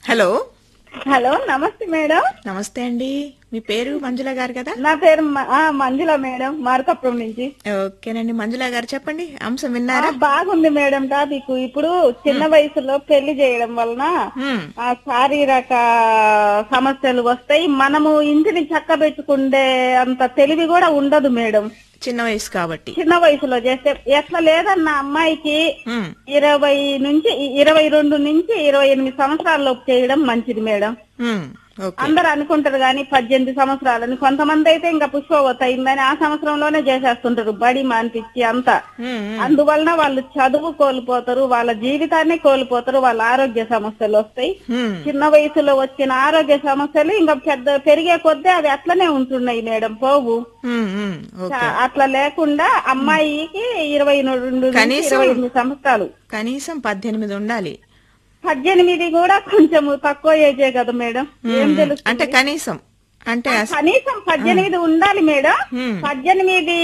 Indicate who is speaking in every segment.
Speaker 1: Hello
Speaker 2: hello నమస్తే madam
Speaker 1: నమస్తే అండి మీ పేరు మంజుల గారు కదా
Speaker 2: నా పేరు మ- ఆ, మంజుల మేడం మార్కపురం నుంచి
Speaker 1: ఓకేనండి మంజుల గారు చెప్పండి అంశం
Speaker 2: ఆ,
Speaker 1: విన్నారా
Speaker 2: బాగుంది మేడం టాపిక్ ఇప్పుడు చిన్న వయసులో పెళ్లి చేయడం వలన
Speaker 1: హ్మ్,
Speaker 2: ఆ శారీరక సమస్యలు వస్తాయి మనము ఇంటిని చక్కబెట్టుకుండే అంత తెలివి కూడా ఉండదు మేడం
Speaker 1: చిన్న వయసు కాబట్టి
Speaker 2: చిన్న వయసులో చేస్తే ఎట్లా లేదన్న అమ్మాయికి
Speaker 1: హ్మ్,
Speaker 2: ఇరవై నుంచి ఇరవై రెండు నుంచి ఇరవై ఎనిమిది సంవత్సరాల్లోపు చేయడం మంచిది మేడం
Speaker 1: హ్మ్, ఓకే
Speaker 2: అందరు అనుకుంటారు కానీ పద్దెనిమిది సంవత్సరాలని కొంతమంది అయితే ఇంకా పుష్పవత అయిందని ఆ సంవత్సరంలోనే చేసేస్తుంటారు బడి మానిపించి అంతా
Speaker 1: హ్మ్, హ్మ్,
Speaker 2: అందువలన వాళ్ళు చదువు కోల్పోతారు వాళ్ళ జీవితాన్ని కోల్పోతారు వాళ్ళ ఆరోగ్య సమస్యలు వస్తాయి
Speaker 1: హ్మ్,
Speaker 2: చిన్న వయసులో వచ్చిన ఆరోగ్య సమస్యలు ఇంకా పెద్ద పెరిగే కొద్దీ అవి అట్లనే ఉంటున్నాయి మేడం పోవు
Speaker 1: హ్మ్, హ్మ్, ఓకే
Speaker 2: అట్లా లేకుండా అమ్మాయికి ఇరవై రెండు నుంచి
Speaker 1: కనీసం-
Speaker 2: ఇరవై ఎనిమిది సంవత్సరాలు
Speaker 1: కనీసం పద్దెనిమిది ఉండాలి
Speaker 2: పద్దెనిమిది కూడా కొంచెం తక్కువ ఏజే కదా మేడం ఏం తెలుసు
Speaker 1: అంటే కనీసం అంటే అస-
Speaker 2: కనీసం పద్దెనిమిది ఉండాలి మేడం
Speaker 1: హ్మ్.
Speaker 2: పద్దెనిమిది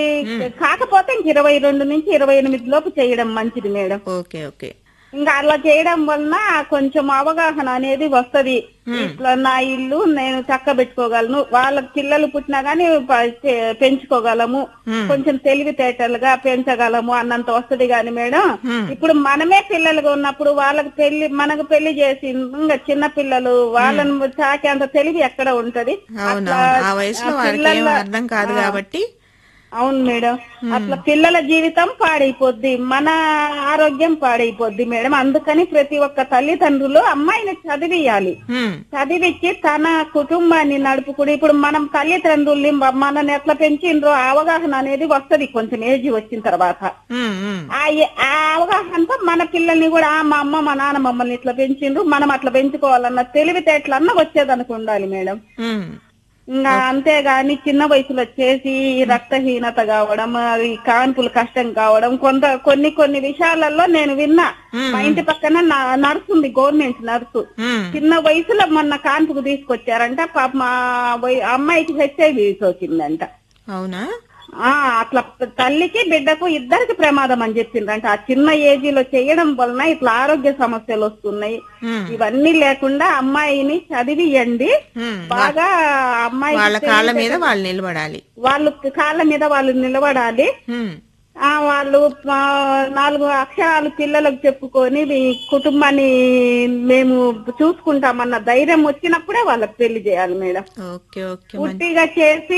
Speaker 2: కాకపోతే ఇంక ఇరవై రెండు నుంచి ఇరవై ఎనిమిది లోపు చేయడం మంచిది మేడం
Speaker 1: ఓకే ఓకే
Speaker 2: ఇంకా అలా చేయడం వలన కొంచెం అవగాహన అనేది వస్తది ఇట్లా నా ఇల్లు నేను చక్క పెట్టుకోగలను వాళ్ళ పిల్లలు పుట్టినా గానీ ప- పె- పెంచుకోగలము కొంచెం తెలివితేటలుగా పెంచగలము అన్నంత వస్తది గాని మేడం ఇప్పుడు మనమే పిల్లలుగా ఉన్నప్పుడు వాళ్ళకి పెళ్లి మనకు పెళ్లి చేసి ఇంకా చిన్న పిల్లలు వాళ్ళని చాకేంత తెలివి ఎక్కడ ఉంటది
Speaker 1: అవునవును ఆ వయసులో
Speaker 2: ఆ
Speaker 1: వాళ్ళకి ఏం
Speaker 2: పిల్లల-
Speaker 1: అర్థం కాదు కాబట్టి
Speaker 2: అవును మేడం అట్లా పిల్లల జీవితం పాడైపోద్ది మన ఆరోగ్యం పాడైపోద్ది మేడం అందుకని ప్రతి ఒక్క తల్లిదండ్రులు అమ్మాయిని చదివియాలి
Speaker 1: హ్మ్,
Speaker 2: చదివించి తన కుటుంబాన్ని నడుపుకుని ఇప్పుడు మనం తల్లిదండ్రుల్ని మ- మనల్ని ఎట్లా పెంచిండ్రో ఆ అవగాహన అనేది వస్తది కొంచెం ఏజ్ వచ్చిన తర్వాత
Speaker 1: హ్మ్, హ్మ్,
Speaker 2: ఆ ఏ- ఆ అవగాహనతో మన పిల్లల్ని కూడా ఆ మా అమ్మ మా నాన్న మమ్మల్ని ఇట్లా పెంచిండ్రు మనం అట్లా పెంచుకోవాలన్న తెలివితేటలన్నా వచ్చేదనుకు ఉండాలి మేడం
Speaker 1: హ్మ్,
Speaker 2: ఇంకా అంతేగాని చిన్న వయసులో చేసి రక్తహీనత కావడం అది కాన్పులు కష్టం కావడం కొంత కొన్ని కొన్ని విషయాలలో నేను విన్నా మా ఇంటి పక్కన నా- నర్సు ఉంది గవర్నమెంట్ నర్సు
Speaker 1: హ్మ్,
Speaker 2: చిన్న వయసులో మొన్న కాన్పుకు తీసుకొచ్చారంట పాప మా వై- అమ్మాయికి హెచ్ఐవి సోకిందంట
Speaker 1: అవునా
Speaker 2: ఆ అట్లా తల్లికి బిడ్డకు ఇద్దరికి ప్రమాదం అని చెప్పిండ్రంట ఆ చిన్న ఏజీ లో చేయడం వలన ఇట్లా ఆరోగ్య సమస్యలు వస్తున్నాయి
Speaker 1: హ్మ్,
Speaker 2: ఇవన్నీ లేకుండా అమ్మాయిని చదివియండి
Speaker 1: హ్మ్.
Speaker 2: బాగా అమ్మాయి
Speaker 1: వాళ్ళ కాళ్ళ మీద వాళ్ళు నిలబడాలి
Speaker 2: వాళ్ళు కాళ్ళ మీద వాళ్ళు నిలబడాలి
Speaker 1: హ్మ్,
Speaker 2: ఆ వాళ్ళు ఆ, నాలుగు అక్షరాలు పిల్లలకు చెప్పుకొని మీ కుటుంబాన్ని మేము చూసుకుంటామన్న ధైర్యం వచ్చినప్పుడే వాళ్ళకి పెళ్లి చేయాలి మేడం
Speaker 1: ఓకే ఓకే మంచి
Speaker 2: పుట్టిగా చేసి